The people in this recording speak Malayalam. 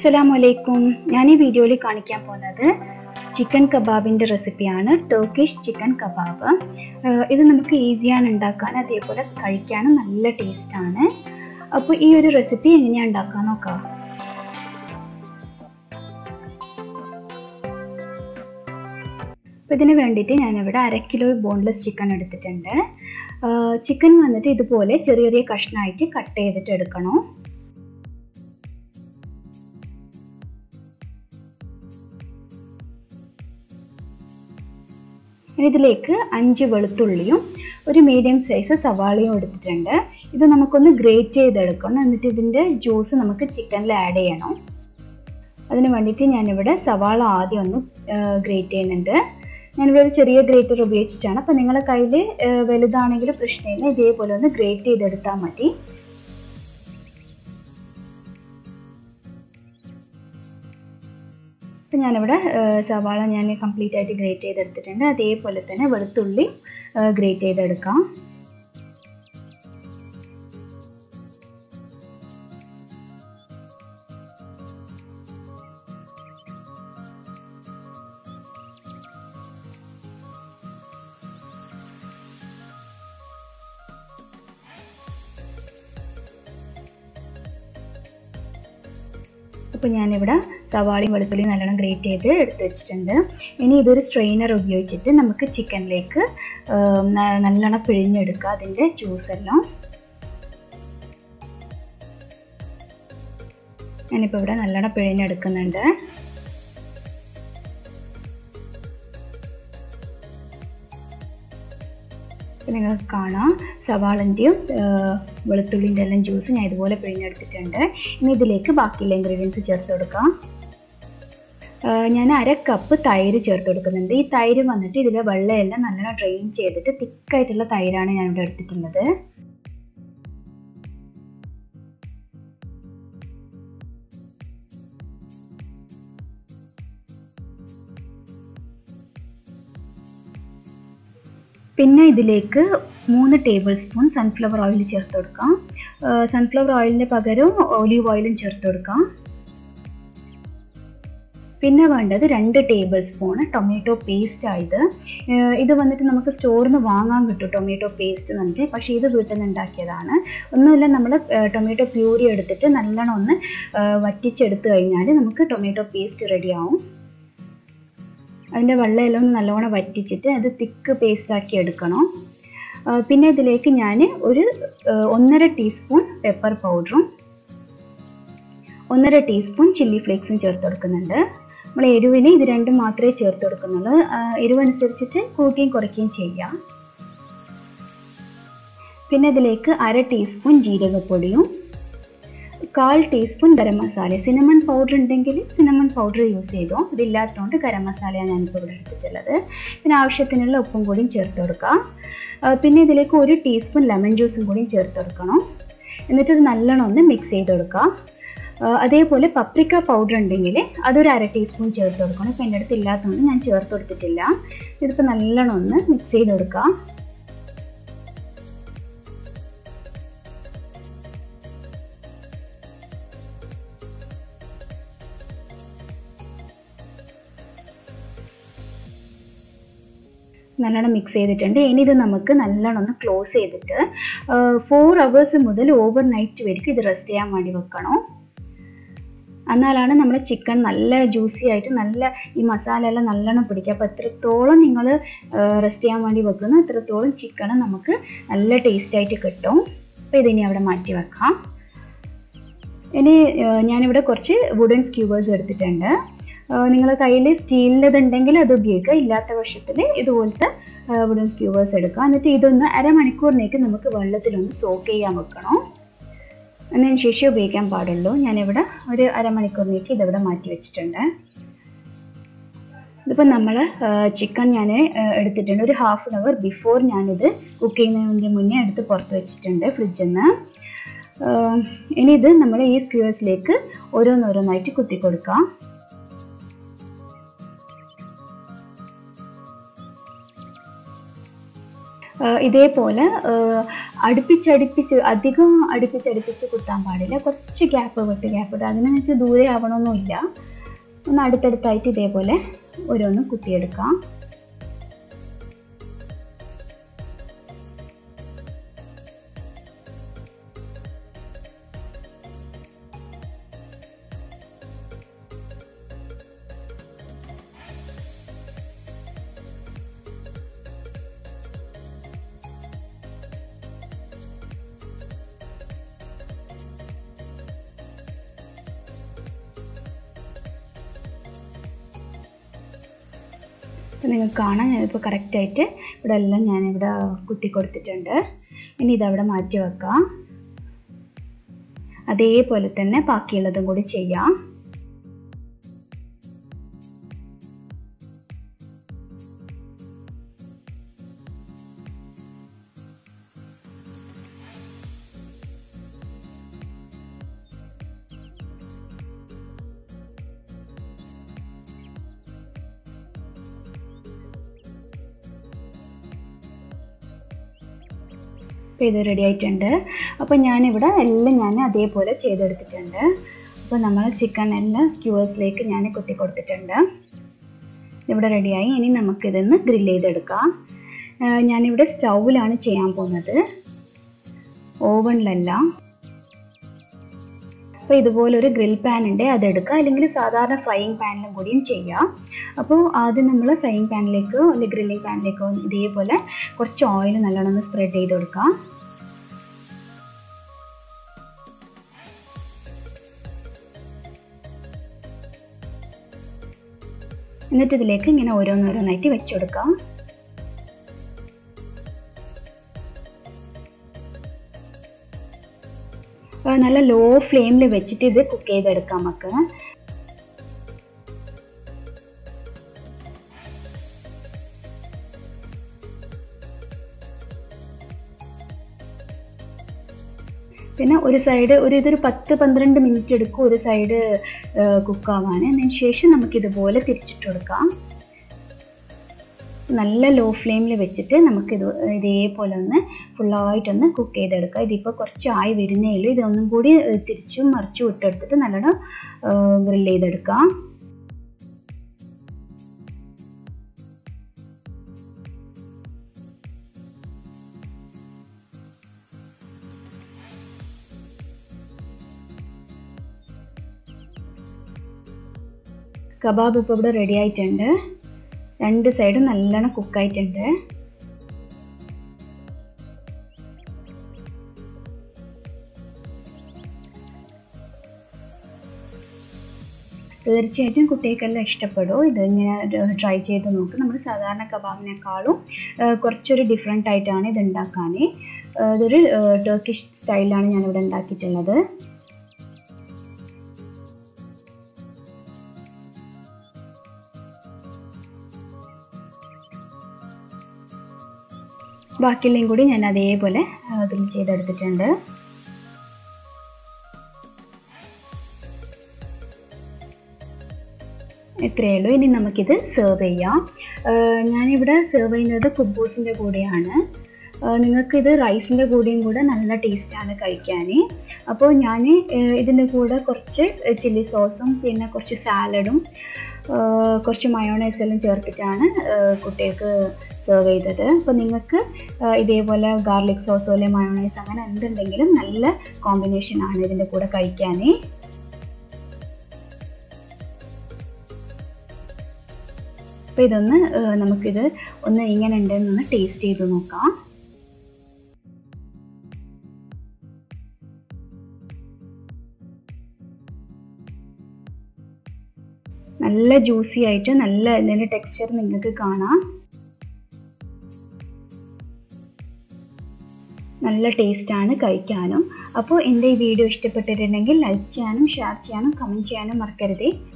അസ്സലാമു അലൈക്കും ഞാൻ ഈ വീഡിയോയിൽ കാണിക്കാൻ പോകുന്നത് ചിക്കൻ കബാബിൻ്റെ റെസിപ്പിയാണ് ടർക്കിഷ് ചിക്കൻ കബാബ് ഏഹ് ഇത് നമുക്ക് ഈസിയാണ് ഉണ്ടാക്കാൻ അതേപോലെ കഴിക്കാനും നല്ല ടേസ്റ്റാണ് അപ്പോൾ ഈ ഒരു റെസിപ്പി എങ്ങനെയാണ് ഉണ്ടാക്കാൻ നോക്കാം അപ്പോൾ ഇതിന് വേണ്ടിയിട്ട് ഞാനിവിടെ അര കിലോ ബോൺലെസ് ചിക്കൻ എടുത്തിട്ടുണ്ട് ചിക്കൻ വന്നിട്ട് ഇതുപോലെ ചെറിയ ചെറിയ കഷ്ണമായിട്ട് കട്ട് ചെയ്തിട്ട് എടുക്കണം ഇതിലേക്ക് അഞ്ച് വെളുത്തുള്ളിയും ഒരു മീഡിയം സൈസ് സവാളയും എടുത്തിട്ടുണ്ട് ഇത് നമുക്കൊന്ന് ഗ്രേറ്റ് ചെയ്തെടുക്കണം എന്നിട്ട് ഇതിൻ്റെ ജ്യൂസ് നമുക്ക് ചിക്കനിൽ ആഡ് ചെയ്യണം അതിന് വേണ്ടിയിട്ട് ഞാനിവിടെ സവാള ആദ്യം ഒന്ന് ഗ്രേറ്റ് ചെയ്യുന്നുണ്ട് ഞാനിവിടെ ഒരു ചെറിയ ഗ്രേറ്റർ ഉപയോഗിച്ചിട്ടാണ് അപ്പോൾ നിങ്ങളുടെ കയ്യിൽ വലുതാണെങ്കിൽ പ്രശ്നമില്ല ഇതേപോലെ ഒന്ന് ഗ്രേറ്റ് ചെയ്തെടുത്താൽ മതി അപ്പം ഞാനിവിടെ സവാള ഞാൻ കംപ്ലീറ്റ് ആയിട്ട് ഗ്രേറ്റ് ചെയ്തെടുത്തിട്ടുണ്ട് അതേപോലെ തന്നെ വെളുത്തുള്ളി ഗ്രേറ്റ് ചെയ്തെടുക്കാം അപ്പോൾ ഞാനിവിടെ സവാളയും വെളുത്തുള്ളിയും നല്ലോണം ഗ്രേറ്റ് ചെയ്ത് എടുത്ത് വെച്ചിട്ടുണ്ട് ഇനി ഇതൊരു സ്ട്രെയിനർ ഉപയോഗിച്ചിട്ട് നമുക്ക് ചിക്കനിലേക്ക് നല്ലോണം പിഴിഞ്ഞെടുക്കുക അതിൻ്റെ ജ്യൂസെല്ലാം ഞാനിപ്പോൾ ഇവിടെ നല്ലോണം പിഴിഞ്ഞെടുക്കുന്നുണ്ട് നിങ്ങൾക്ക് കാണാം സവാളൻ്റെയും വെളുത്തുള്ളിൻ്റെ എല്ലാം ജ്യൂസ് ഞാൻ ഇതുപോലെ പിഴിഞ്ഞെടുത്തിട്ടുണ്ട് ഇനി ഇതിലേക്ക് ബാക്കിയുള്ള ഇൻഗ്രീഡിയൻസ് ചേർത്ത് കൊടുക്കാം ഞാൻ അര കപ്പ് തൈര് ചേർത്ത് കൊടുക്കുന്നുണ്ട് ഈ തൈര് വന്നിട്ട് ഇതിലെ വെള്ളമെല്ലാം നല്ലോണം ഡ്രെയിൻ ചെയ്തിട്ട് തിക്കായിട്ടുള്ള തൈരാണ് ഞാൻ ഇവിടെ എടുത്തിട്ടുള്ളത് പിന്നെ ഇതിലേക്ക് മൂന്ന് ടേബിൾ സ്പൂൺ സൺഫ്ലവർ ഓയിൽ ചേർത്ത് കൊടുക്കാം സൺഫ്ലവർ ഓയിലിന് പകരം ഒലീവ് ഓയിലും ചേർത്ത് കൊടുക്കാം പിന്നെ വേണ്ടത് രണ്ട് ടേബിൾ സ്പൂൺ ടൊമാറ്റോ പേസ്റ്റ് ആയത് ഇത് വന്നിട്ട് നമുക്ക് സ്റ്റോറിൽ നിന്ന് വാങ്ങാൻ കിട്ടും ടൊമാറ്റോ പേസ്റ്റ് എന്ന് പറഞ്ഞിട്ട് പക്ഷേ ഇത് വീട്ടിൽ നിന്ന് ഉണ്ടാക്കിയതാണ് ഒന്നുമില്ല നമ്മൾ ടൊമാറ്റോ പ്യൂരി എടുത്തിട്ട് നല്ലോണം ഒന്ന് വറ്റിച്ചെടുത്ത് കഴിഞ്ഞാൽ നമുക്ക് ടൊമാറ്റോ പേസ്റ്റ് റെഡിയാവും അതിൻ്റെ വെള്ളമെല്ലാം ഒന്ന് നല്ലോണം വറ്റിച്ചിട്ട് അത് തിക്ക് പേസ്റ്റാക്കി എടുക്കണം പിന്നെ ഇതിലേക്ക് ഞാൻ ഒരു ഒന്നര ടീസ്പൂൺ പെപ്പർ പൗഡറും ഒന്നര ടീസ്പൂൺ ചില്ലി ഫ്ലേക്സും ചേർത്ത് കൊടുക്കുന്നുണ്ട് നമ്മൾ എരിവിന് ഇത് രണ്ടും മാത്രമേ ചേർത്ത് കൊടുക്കുന്നുള്ളൂ എരിവനുസരിച്ചിട്ട് കൂട്ടുകയും കുറയ്ക്കുകയും ചെയ്യാം പിന്നെ ഇതിലേക്ക് അര ടീസ്പൂൺ ജീരകപ്പൊടിയും കാൽ teaspoon garam masala cinnamon powder ഉണ്ടെങ്കിൽ സിനമൺ പൗഡർ യൂസ് ചെയ്തോ ഇതില്ലാത്തതുകൊണ്ട് ഗരം മസാലയാണ് ഞാനിപ്പോൾ ഇവിടെ എടുത്തിട്ടുള്ളത് പിന്നെ ആവശ്യത്തിനുള്ള ഉപ്പും കൂടിയും ചേർത്ത് കൊടുക്കുക പിന്നെ ഇതിലേക്ക് ഒരു ടീസ്പൂൺ ലെമൺ ജ്യൂസും കൂടിയും ചേർത്ത് കൊടുക്കണം എന്നിട്ട് ഇത് നല്ലോണം ഒന്ന് മിക്സ് ചെയ്ത് കൊടുക്കുക അതേപോലെ പപ്രിക്ക പൗഡർ ഉണ്ടെങ്കിൽ അതൊരു അര ടീസ്പൂൺ ചേർത്ത് കൊടുക്കണം ഇപ്പം എൻ്റെ അടുത്ത് ഇല്ലാത്തതുകൊണ്ട് ഞാൻ ചേർത്ത് കൊടുത്തിട്ടില്ല ഇതിപ്പോൾ നല്ലോണം ഒന്ന് മിക്സ് ചെയ്ത് കൊടുക്കുക നല്ലോണം മിക്സ് ചെയ്തിട്ടുണ്ട് ഇനി ഇത് നമുക്ക് നല്ലോണം ഒന്ന് ക്ലോസ് ചെയ്തിട്ട് ഫോർ അവേഴ്സ് മുതൽ ഓവർ നൈറ്റ് വരെയും ഇത് റെസ്റ്റ് ചെയ്യാൻ വേണ്ടി വെക്കണം എന്നാലാണ് നമ്മുടെ ചിക്കൻ നല്ല ജ്യൂസി ആയിട്ട് നല്ല ഈ മസാല എല്ലാം നല്ലോണം പിടിക്കുക അപ്പോൾ എത്രത്തോളം നിങ്ങൾ റെസ്റ്റ് ചെയ്യാൻ വേണ്ടി വെക്കുന്നു അത്രത്തോളം ചിക്കൻ നമുക്ക് നല്ല ടേസ്റ്റ് ആയിട്ട് കിട്ടും അപ്പോൾ ഇതിനി അവിടെ മാറ്റി വെക്കാം ഇനി ഞാനിവിടെ കുറച്ച് വുഡൻ സ്ക്യൂവേഴ്സ് എടുത്തിട്ടുണ്ട് നിങ്ങളുടെ കയ്യിൽ സ്റ്റീലിൻ്റെതുണ്ടെങ്കിൽ അത് ഉപയോഗിക്കുക ഇല്ലാത്ത പക്ഷത്തിൽ ഇതുപോലത്തെ വുഡൻ സ്ക്യൂവേഴ്സ് എടുക്കുക എന്നിട്ട് ഇതൊന്ന് അരമണിക്കൂറിനേക്ക് നമുക്ക് വെള്ളത്തിലൊന്ന് സോക്ക് ചെയ്യാൻ വെക്കണം അതിന് ശേഷം ഉപയോഗിക്കാൻ പാടുള്ളൂ ഞാനിവിടെ ഒരു അരമണിക്കൂറിനേക്ക് ഇതിവിടെ മാറ്റി വെച്ചിട്ടുണ്ട് ഇതിപ്പോൾ നമ്മൾ ചിക്കൻ ഞാൻ എടുത്തിട്ടുണ്ട് ഒരു ഹാഫ് ആൻ അവർ ബിഫോർ ഞാനിത് കുക്ക് ചെയ്യുന്നതിന് മുന്നേ എടുത്ത് പുറത്ത് വെച്ചിട്ടുണ്ട് ഫ്രിഡ്ജിൽ നിന്ന് ഇനി ഇത് നമ്മൾ ഈ സ്ക്യൂവേഴ്സിലേക്ക് ഓരോന്നോരോന്നായിട്ട് കുത്തി കൊടുക്കാം ഇതേപോലെ അടുപ്പിച്ചടുപ്പിച്ച് അധികം അടുപ്പിച്ചടുപ്പിച്ച് കുത്താൻ പാടില്ല കുറച്ച് ഗ്യാപ്പ് വിട്ട് ഗ്യാപ്പ് വിട്ട് അതിനെന്ന് വെച്ചാൽ ദൂരെ ആവണമൊന്നുമില്ല ഒന്ന് അടുത്തടുത്തായിട്ട് ഇതേപോലെ ഓരോന്ന് കുത്തിയെടുക്കാം അപ്പോൾ നിങ്ങൾക്ക് കാണാം ഞാനിപ്പോൾ കറക്റ്റായിട്ട് ഇവിടെ എല്ലാം ഞാനിവിടെ കുത്തി കൊടുത്തിട്ടുണ്ട് ഇനി ഇതവിടെ മാറ്റി വെക്കാം അതേപോലെ തന്നെ ബാക്കിയുള്ളതും കൂടി ചെയ്യാം അപ്പോൾ ഇത് റെഡി ആയിട്ടുണ്ട് അപ്പോൾ ഞാനിവിടെ എല്ലാം ഞാൻ അതേപോലെ ചെയ്തെടുത്തിട്ടുണ്ട് അപ്പോൾ നമ്മൾ ചിക്കൻ എല്ലാം സ്ക്യൂവേഴ്സിലേക്ക് ഞാൻ കുത്തി കൊടുത്തിട്ടുണ്ട് ഇവിടെ റെഡിയായി ഇനി നമുക്കിതൊന്ന് ഗ്രില്ല് ചെയ്തെടുക്കാം ഞാനിവിടെ സ്റ്റൗവിലാണ് ചെയ്യാൻ പോകുന്നത് ഓവണിലല്ല അപ്പോൾ ഇതുപോലൊരു ഗ്രിൽ പാൻ ഉണ്ട് അതെടുക്കുക അല്ലെങ്കിൽ സാധാരണ ഫ്രൈയിങ് പാനിലും കൂടിയും ചെയ്യാം അപ്പോൾ ആദ്യം നമ്മൾ ഫ്രൈയിങ് പാനിലേക്കോ അല്ലെങ്കിൽ ഗ്രില്ലിംഗ് പാനിലേക്കോ ഇതേപോലെ കുറച്ച് ഓയിൽ നല്ലോണം ഒന്ന് സ്പ്രെഡ് ചെയ്ത് കൊടുക്കാം എന്നിട്ട് ഇതിലേക്ക് ഇങ്ങനെ ഓരോന്നോരോന്നായിട്ട് വെച്ച് കൊടുക്കാം നല്ല ലോ ഫ്ലെയിമിൽ വെച്ചിട്ട് ഇത് കുക്ക് ചെയ്തെടുക്കാം നമുക്ക് പിന്നെ ഒരു സൈഡ് ഒരു ഇതൊരു പത്ത് പന്ത്രണ്ട് മിനിറ്റ് എടുക്കും ഒരു സൈഡ് കുക്കാവാൻ അതിന് ശേഷം നമുക്ക് ഇതുപോലെ തിരിച്ചിട്ട് കൊടുക്കാം നല്ല ലോ ഫ്ലെയിമിൽ വെച്ചിട്ട് നമുക്ക് ഇത് ഇതേപോലെ ഒന്ന് ഫുള്ളായിട്ടൊന്ന് കുക്ക് ചെയ്തെടുക്കാം ഇതിപ്പോൾ കുറച്ച് ആയി വരുന്നേ ഉള്ളൂ ഇതൊന്നും കൂടി തിരിച്ചും മറിച്ചും ഇട്ടെടുത്തിട്ട് നല്ലോണം ഗ്രിൽ ചെയ്തെടുക്കാം കബാബ് ഇപ്പോൾ ഇവിടെ റെഡി ആയിട്ടുണ്ട് രണ്ട് സൈഡും നല്ലോണം കുക്കായിട്ടുണ്ട് തീർച്ചയായിട്ടും കുട്ടികൾക്കെല്ലാം ഇഷ്ടപ്പെടും ഇത് ഇങ്ങനെ ട്രൈ ചെയ്ത് നോക്കും നമ്മൾ സാധാരണ കബാബിനേക്കാളും കുറച്ചൊരു ഡിഫറെൻ്റ് ആയിട്ടാണ് ഇത് ഉണ്ടാക്കാൻ ഇതൊരു ടർക്കിഷ് സ്റ്റൈലാണ് ഞാനിവിടെ ഉണ്ടാക്കിയിട്ടുള്ളത് ബാക്കിയെല്ലാം കൂടി ഞാൻ അതേപോലെ ഗ്രിൽ ചെയ്തെടുത്തിട്ടുണ്ട് ഇത്രയേ ഉള്ളൂ ഇനി നമുക്കിത് സെർവ് ചെയ്യാം ഞാനിവിടെ സെർവ് ചെയ്യുന്നത് കുബൂസിൻ്റെ കൂടെയാണ് നിങ്ങൾക്കിത് റൈസിൻ്റെ കൂടെയും കൂടെ നല്ല ടേസ്റ്റാണ് കഴിക്കാൻ അപ്പോൾ ഞാൻ ഇതിൻ്റെ കൂടെ കുറച്ച് ചില്ലി സോസും പിന്നെ കുറച്ച് സാലഡും കുറച്ച് മയോണൈസ് എല്ലാം ചേർത്തിട്ടാണ് കുട്ടികൾക്ക് സെർവ് ചെയ്തത് അപ്പോൾ നിങ്ങൾക്ക് ഇതേപോലെ ഗാർലിക് സോസോ അല്ലെങ്കിൽ മയോണൈസ് അങ്ങനെ എന്തുണ്ടെങ്കിലും നല്ല കോമ്പിനേഷൻ ആണ് ഇതിൻ്റെ കൂടെ കഴിക്കാൻ അപ്പോൾ ഇതൊന്ന് നമുക്കിത് ഒന്ന് ഇങ്ങനെ ഉണ്ടെന്നൊന്ന് ടേസ്റ്റ് ചെയ്ത് നോക്കാം നല്ല ജ്യൂസി ആയിട്ട് നല്ല ഇതിൻ്റെ ടെക്സ്ചർ നിങ്ങൾക്ക് കാണാം നല്ല ടേസ്റ്റാണ് കഴിക്കാനും അപ്പോൾ എൻ്റെ ഈ വീഡിയോ ഇഷ്ടപ്പെട്ടിട്ടുണ്ടെങ്കിൽ ലൈക്ക് ചെയ്യാനും ഷെയർ ചെയ്യാനും കമൻറ്റ് ചെയ്യാനും മറക്കരുതേ